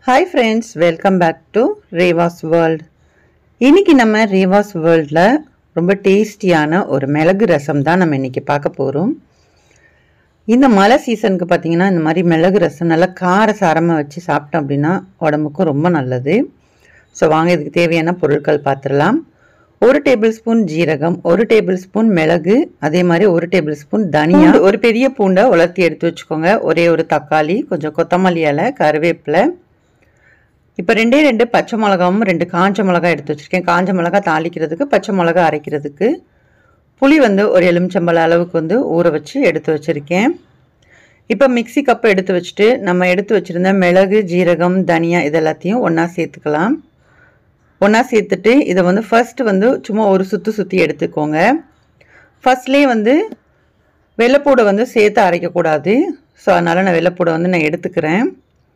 Hi friends welcome back to Reva's world இன்னைக்கு நம்ம ரேவாஸ் வேர்ல்டில் ரொம்ப டேஸ்டியான ஒரு மிளகு ரசம் தான் நம்ம இன்னைக்கு பார்க்க போகிறோம் இந்த மழை சீசனுக்கு பார்த்தீங்கன்னா இந்த மாதிரி மிளகு ரசம் நல்லா கார சாரமாக வச்சு சாப்பிட்டோம் அப்படின்னா உடம்புக்கும் ரொம்ப நல்லது ஸோ வாங்க இதுக்கு தேவையான பொருட்கள் பார்த்துடலாம் ஒரு டேபிள் ஸ்பூன் ஜீரகம் ஒரு டேபிள் ஸ்பூன் மிளகு அதே மாதிரி ஒரு டேபிள் ஸ்பூன் தனியா ஒரு பெரிய பூண்டை உலர்த்தி எடுத்து வச்சுக்கோங்க ஒரே ஒரு தக்காளி கொஞ்சம் கொத்தமல்லி இலை கருவேப்பிலை இப்போ ரெண்டே ரெண்டு பச்சை மிளகாவும் ரெண்டு காஞ்ச மிளகா எடுத்து வச்சுருக்கேன் காஞ்ச மிளகா தாளிக்கிறதுக்கு பச்சை மிளகா அரைக்கிறதுக்கு புளி வந்து ஒரு எலுமிச்சம்பழ அளவுக்கு வந்து ஊற வச்சு எடுத்து வச்சுருக்கேன் இப்போ மிக்சி கப்பை எடுத்து வச்சுட்டு நம்ம எடுத்து வச்சுருந்த மிளகு ஜீரகம் தனியா இது எல்லாத்தையும் ஒன்றா சேர்த்துக்கலாம் ஒன்றா சேர்த்துட்டு இதை வந்து ஃபஸ்ட்டு வந்து சும்மா ஒரு சுற்றி சுற்றி எடுத்துக்கோங்க ஃபஸ்ட்லேயே வந்து வெள்ளைப்பூடை வந்து சேர்த்து அரைக்கக்கூடாது ஸோ அதனால் நான் வெள்ளைப்பூடை வந்து நான் எடுத்துக்கிறேன்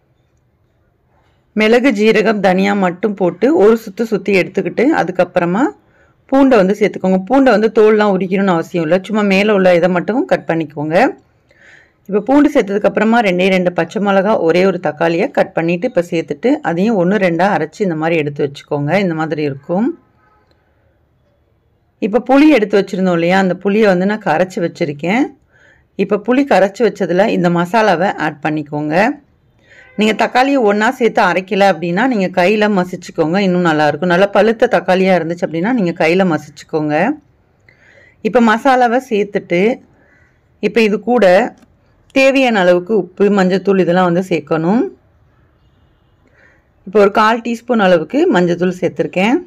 மிளகு ஜீரகம் தனியா மட்டும் போட்டு ஒரு சுற்று சுற்றி எடுத்துக்கிட்டு அதுக்கப்புறமா பூண்டை வந்து சேர்த்துக்கோங்க பூண்டை வந்து தோல்லாம் உரிக்கணும்னு அவசியம் இல்லை சும்மா மேலே உள்ள இதை மட்டும் கட் பண்ணிக்கோங்க இப்போ பூண்டு சேர்த்ததுக்கப்புறமா ரெண்டே ரெண்டு பச்சை மிளகா ஒரே ஒரு தக்காளியை கட் பண்ணிவிட்டு இப்போ சேர்த்துட்டு அதையும் ஒன்று ரெண்டாக அரைச்சி இந்த மாதிரி எடுத்து வச்சுக்கோங்க இந்த மாதிரி இருக்கும் இப்போ புளி எடுத்து வச்சுருந்தோம் இல்லையா அந்த புளியை வந்து நான் கரைச்சி வச்சுருக்கேன் இப்போ புளி கரைச்சி வச்சதில் இந்த மசாலாவை ஆட் பண்ணிக்கோங்க நீங்கள் தக்காளியை ஒன்றா சேர்த்து அரைக்கல அப்படின்னா நீங்கள் கையில் மசிச்சுக்கோங்க இன்னும் நல்லாயிருக்கும் நல்லா பழுத்த தக்காளியாக இருந்துச்சு அப்படின்னா நீங்கள் கையில் மசிச்சுக்கோங்க இப்போ மசாலாவை சேர்த்துட்டு இப்போ இது கூட தேவையான அளவுக்கு உப்பு மஞ்சத்தூள் இதெல்லாம் வந்து சேர்க்கணும் இப்போ ஒரு கால் டீஸ்பூன் அளவுக்கு மஞ்சத்தூள் சேர்த்துருக்கேன்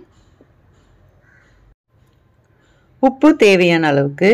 உப்பு தேவையான அளவுக்கு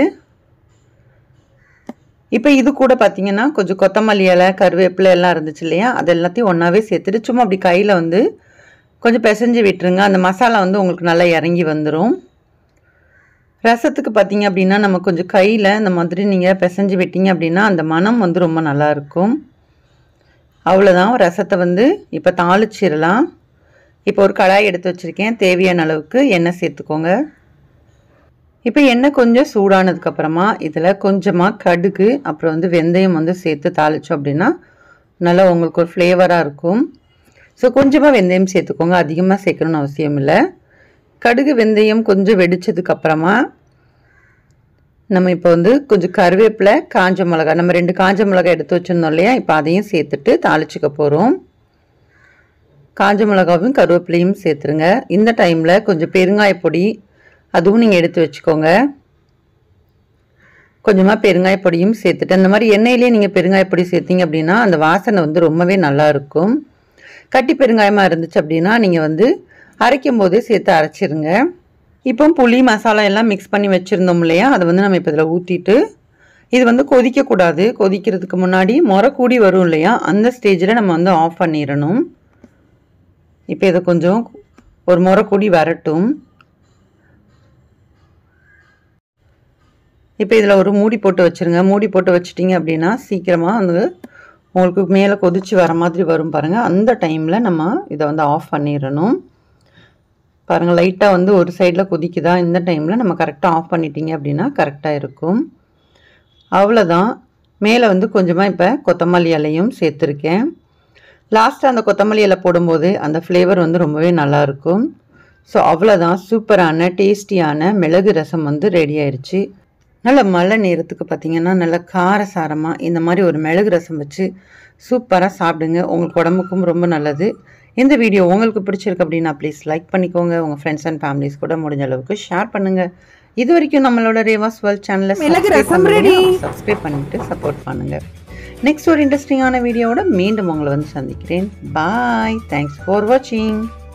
இப்போ இது கூட பார்த்தீங்கன்னா கொஞ்சம் கொத்தமல்லி இலை கருவேப்பிலை எல்லாம் இருந்துச்சு இல்லையா அது எல்லாத்தையும் ஒன்றாவே சேர்த்துட்டு சும்மா அப்படி கையில் வந்து கொஞ்சம் பிசைஞ்சு விட்டுருங்க அந்த மசாலா வந்து உங்களுக்கு நல்லா இறங்கி வந்துடும் ரசத்துக்கு பார்த்தீங்க அப்படின்னா நம்ம கொஞ்சம் கையில் இந்த மாதிரி நீங்கள் பிசைஞ்சு விட்டீங்க அப்படின்னா அந்த மனம் வந்து ரொம்ப நல்லாயிருக்கும் அவ்வளோதான் ரசத்தை வந்து இப்போ தாளிச்சிடலாம் இப்போ ஒரு கடாய் எடுத்து வச்சுருக்கேன் தேவையான அளவுக்கு எண்ணெய் சேர்த்துக்கோங்க இப்போ எண்ணெய் கொஞ்சம் சூடானதுக்கப்புறமா இதில் கொஞ்சமாக கடுகு அப்புறம் வந்து வெந்தயம் வந்து சேர்த்து தாளித்தோம் அப்படின்னா நல்லா உங்களுக்கு ஒரு ஃப்ளேவராக இருக்கும் ஸோ கொஞ்சமாக வெந்தயம் சேர்த்துக்கோங்க அதிகமாக சேர்க்கணும்னு அவசியம் இல்லை கடுகு வெந்தயம் கொஞ்சம் வெடிச்சதுக்கப்புறமா நம்ம இப்போ வந்து கொஞ்சம் கருவேப்பிலை காஞ்ச மிளகா நம்ம ரெண்டு காஞ்ச மிளகா எடுத்து வச்சுருந்தோம் இல்லையா இப்போ அதையும் சேர்த்துட்டு தாளிச்சுக்க போகிறோம் காஞ்ச மிளகாவும் கருவேப்பிலையும் சேர்த்துருங்க இந்த டைமில் கொஞ்சம் பெருங்காய பொடி அதுவும் நீங்கள் எடுத்து வச்சுக்கோங்க கொஞ்சமாக பெருங்காய பொடியும் சேர்த்துட்டு அந்த மாதிரி எண்ணெயிலே நீங்கள் பெருங்காய பொடி சேர்த்திங்க அப்படின்னா அந்த வாசனை வந்து ரொம்பவே நல்லா இருக்கும் கட்டி பெருங்காயமாக இருந்துச்சு அப்படின்னா நீங்கள் வந்து அரைக்கும் போதே சேர்த்து அரைச்சிருங்க இப்போ புளி மசாலா எல்லாம் மிக்ஸ் பண்ணி வச்சுருந்தோம் இல்லையா அதை வந்து நம்ம இப்போ இதில் ஊற்றிட்டு இது வந்து கொதிக்கக்கூடாது கொதிக்கிறதுக்கு முன்னாடி முறை கூடி வரும் இல்லையா அந்த ஸ்டேஜில் நம்ம வந்து ஆஃப் பண்ணிடணும் இப்போ இதை கொஞ்சம் ஒரு முறை கூடி வரட்டும் இப்போ இதில் ஒரு மூடி போட்டு வச்சுருங்க மூடி போட்டு வச்சிட்டிங்க அப்படின்னா சீக்கிரமாக வந்து உங்களுக்கு மேலே கொதித்து வர மாதிரி வரும் பாருங்கள் அந்த டைமில் நம்ம இதை வந்து ஆஃப் பண்ணிடணும் பாருங்கள் லைட்டாக வந்து ஒரு சைடில் கொதிக்குதா இந்த டைமில் நம்ம கரெக்டாக ஆஃப் பண்ணிட்டீங்க அப்படின்னா கரெக்டாக இருக்கும் அவ்வளோதான் மேலே வந்து கொஞ்சமாக இப்போ கொத்தமல்லி இலையும் சேர்த்துருக்கேன் லாஸ்ட்டாக அந்த கொத்தமல்லி இலை போடும்போது அந்த ஃப்ளேவர் வந்து ரொம்பவே நல்லாயிருக்கும் ஸோ அவ்வளோதான் சூப்பரான டேஸ்டியான மிளகு ரசம் வந்து ரெடி ஆயிடுச்சு நல்ல மழை நேரத்துக்கு பார்த்தீங்கன்னா நல்ல காரசாரமாக இந்த மாதிரி ஒரு மிளகு ரசம் வச்சு சூப்பராக சாப்பிடுங்க உங்களுக்கு உடம்புக்கும் ரொம்ப நல்லது இந்த வீடியோ உங்களுக்கு பிடிச்சிருக்கு அப்படின்னா ப்ளீஸ் லைக் பண்ணிக்கோங்க உங்கள் ஃப்ரெண்ட்ஸ் அண்ட் ஃபேமிலிஸ் கூட முடிஞ்ச அளவுக்கு ஷேர் பண்ணுங்கள் இது வரைக்கும் நம்மளோட ரேவாஸ் வேர்ல்ட் சேனலை மிளகு ரசம் ready. சப்ஸ்கிரைப் பண்ணிட்டு சப்போர்ட் பண்ணுங்கள் நெக்ஸ்ட் ஒரு இன்ட்ரெஸ்டிங்கான வீடியோவோட மீண்டும் உங்களை வந்து சந்திக்கிறேன் பாய் தேங்க்ஸ் ஃபார் வாட்சிங்